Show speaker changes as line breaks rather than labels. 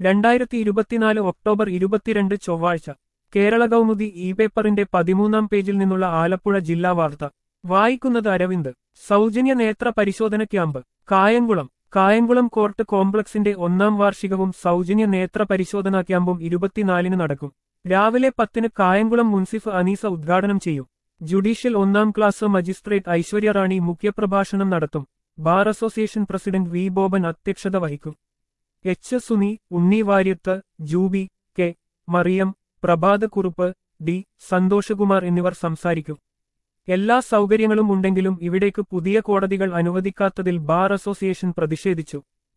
രണ്ടായിരത്തി ഇരുപത്തിനാല് ഒക്ടോബർ ഇരുപത്തിരണ്ട് ചൊവ്വാഴ്ച കേരള കൗമുദി ഇ പേപ്പറിന്റെ പതിമൂന്നാം പേജിൽ നിന്നുള്ള ആലപ്പുഴ ജില്ലാ വാർത്ത വായിക്കുന്നത് അരവിന്ദ് സൗജന്യ നേത്ര പരിശോധന ക്യാമ്പ് കായംകുളം കായംകുളം കോർട്ട് കോംപ്ലക്സിന്റെ ഒന്നാം വാർഷികവും സൗജന്യ നേത്ര പരിശോധനാ ക്യാമ്പും ഇരുപത്തിനാലിന് നടക്കും രാവിലെ പത്തിന് കായംകുളം മുൻസിഫ് അനീസ ഉദ്ഘാടനം ചെയ്യും ജുഡീഷ്യൽ ഒന്നാം ക്ലാസ് മജിസ്ട്രേറ്റ് ഐശ്വര്യ റാണി മുഖ്യപ്രഭാഷണം നടത്തും bar association president V Boban അധ്യക്ഷത വഹിക്കും H Suni Unni Varyath Jubi K Mariyam Prabhathakurup D Santhoshkumar എന്നിവർ സംസാരിക്കും എല്ലാ സൗകര്യങ്ങളും ഉണ്ടെങ്കിലും ഇവിടേക്ക് പുതിയ കോടതികൾ അനുവദിക്കാത്തതിൽ ബാർ അസോസിയേഷൻ പ്രതിഷേധിച്ചു